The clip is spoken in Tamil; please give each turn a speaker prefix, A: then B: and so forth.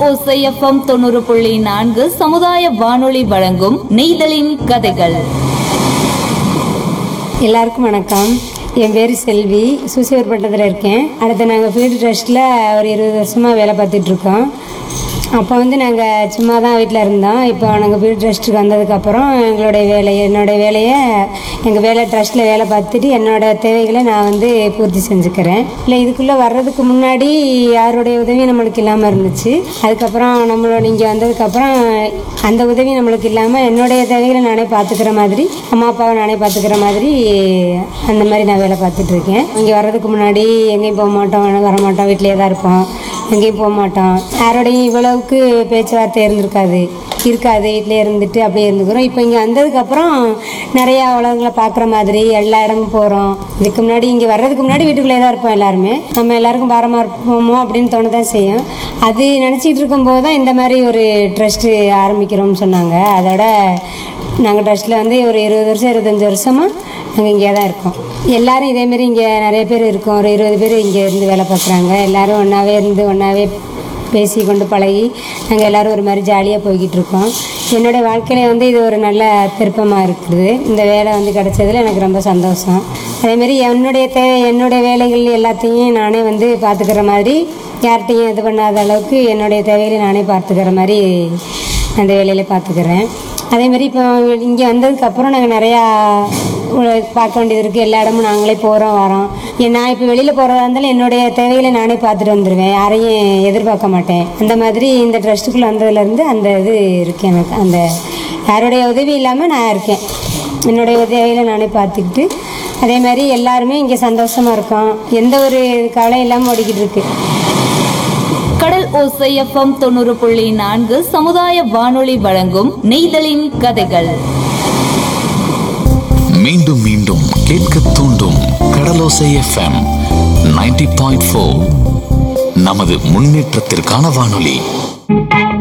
A: ஓசைஎஃப்எம் தொண்ணூறு புள்ளி நான்கு சமுதாய வானொலி வழங்கும் நெய்தலின் கதைகள்
B: எல்லாருக்கும் வணக்கம் என் பேர் செல்வி சூசியூர் பட்டத்தில் இருக்கேன் அடுத்து நாங்கள் ஃபீல்டு ட்ரஸ்ட்டில் ஒரு இருபது வருஷமாக வேலை பார்த்துட்டு இருக்கோம் அப்போ வந்து நாங்கள் சும்மா தான் வீட்டில் இருந்தோம் இப்போ நாங்கள் ஃபீல்டு ட்ரஸ்ட்டுக்கு வந்ததுக்கப்புறம் எங்களுடைய வேலையை என்னோடய வேலையை எங்கள் வேலை ட்ரஸ்ட்டில் வேலை பார்த்துட்டு என்னோட தேவைகளை நான் வந்து பூர்த்தி செஞ்சுக்கிறேன் இல்லை இதுக்குள்ளே வர்றதுக்கு முன்னாடி யாருடைய உதவியும் நம்மளுக்கு இல்லாமல் இருந்துச்சு அதுக்கப்புறம் நம்மளோட இங்கே வந்ததுக்கப்புறம் அந்த உதவி நம்மளுக்கு இல்லாமல் என்னுடைய தேவைகளை நானே பார்த்துக்கிற மாதிரி அம்மா அப்பாவை நானே பார்த்துக்கிற மாதிரி அந்த மாதிரி நான் வேலை பார்த்துட்டு இருக்கேன் இங்கே வர்றதுக்கு முன்னாடி எங்கேயும் போக மாட்டோம் வர மாட்டோம் வீட்டிலேயே தான் இருப்போம் எங்கேயும் போக மாட்டோம் யாரோடையும் இவ்வளவுக்கு பேச்சுவார்த்தை இருந்திருக்காது இருக்காது வீட்டிலே இருந்துட்டு அப்படியே இருந்துக்கிறோம் இப்போ இங்கே வந்ததுக்கப்புறம் நிறையா உலகங்களை பார்க்குற மாதிரி எல்லா இடமும் போகிறோம் இதுக்கு முன்னாடி இங்கே வர்றதுக்கு முன்னாடி வீட்டுக்குள்ளே தான் இருப்போம் எல்லாருமே நம்ம எல்லாருக்கும் பாரமாக இருப்போமோ அப்படின்னு தோண தான் செய்யும் அது நினச்சிட்டு இருக்கும்போது தான் இந்த மாதிரி ஒரு ட்ரஸ்ட்டு ஆரம்பிக்கிறோம்னு சொன்னாங்க அதோட நாங்கள் ட்ரஸ்ட்டில் வந்து ஒரு இருபது வருஷம் இருபத்தஞ்சி வருஷமாக நாங்கள் இங்கே தான் இருக்கோம் எல்லாரும் இதேமாரி இங்கே நிறைய பேர் இருக்கோம் ஒரு இருபது பேர் இங்கே இருந்து வேலை பார்க்குறாங்க எல்லாரும் ஒன்றாவே இருந்து ஒன்றாவே பேசி கொண்டு பழகி நாங்கள் எல்லாரும் ஒரு மாதிரி ஜாலியாக போய்கிட்டு இருக்கோம் என்னுடைய வாழ்க்கையில வந்து இது ஒரு நல்ல திருப்பமாக இருக்குது இந்த வேலை வந்து கிடைச்சதுல எனக்கு ரொம்ப சந்தோஷம் அதேமாரி என்னுடைய தேவை என்னுடைய வேலைகள் எல்லாத்தையும் நானே வந்து பார்த்துக்கிற மாதிரி யார்கிட்டையும் இது பண்ணாத அளவுக்கு என்னுடைய தேவைகளை நானே பார்த்துக்கிற மாதிரி அந்த வேலையில பார்த்துக்கிறேன் அதேமாரி இப்போ இங்கே வந்ததுக்கப்புறம் நாங்கள் நிறையா உ- பார்க்க வேண்டியது இருக்குது எல்லா இடமும் நாங்களே போகிறோம் வரோம் ஏன் நான் இப்போ வெளியில் போகிறதா இருந்தாலும் என்னுடைய தேவைகளை நானே பார்த்துட்டு வந்துடுவேன் யாரையும் எதிர்பார்க்க மாட்டேன் அந்த மாதிரி இந்த ட்ரஸ்ட்டுக்குள்ளே வந்ததுலேருந்து அந்த இது இருக்கு எனக்கு அந்த யாருடைய உதவி இல்லாமல் நான் இருக்கேன் என்னுடைய தேவைகளை நானே பார்த்துக்கிட்டு அதே மாதிரி எல்லாருமே இங்கே சந்தோஷமாக இருக்கோம் எந்த ஒரு கவலையும் இல்லாமல் ஓடிக்கிட்டு இருக்கு
A: கடல் ஓசைஎஃப்எம் தொண்ணூறு புள்ளி நான்கு சமுதாய வானொலி வழங்கும் நெய்தலின் கதைகள்
C: மீண்டும் மீண்டும் கேட்க தூண்டும் கடலோசை எஃப்எம் 90.4 பாயிண்ட் நமது முன்னேற்றத்திற்கான வானொலி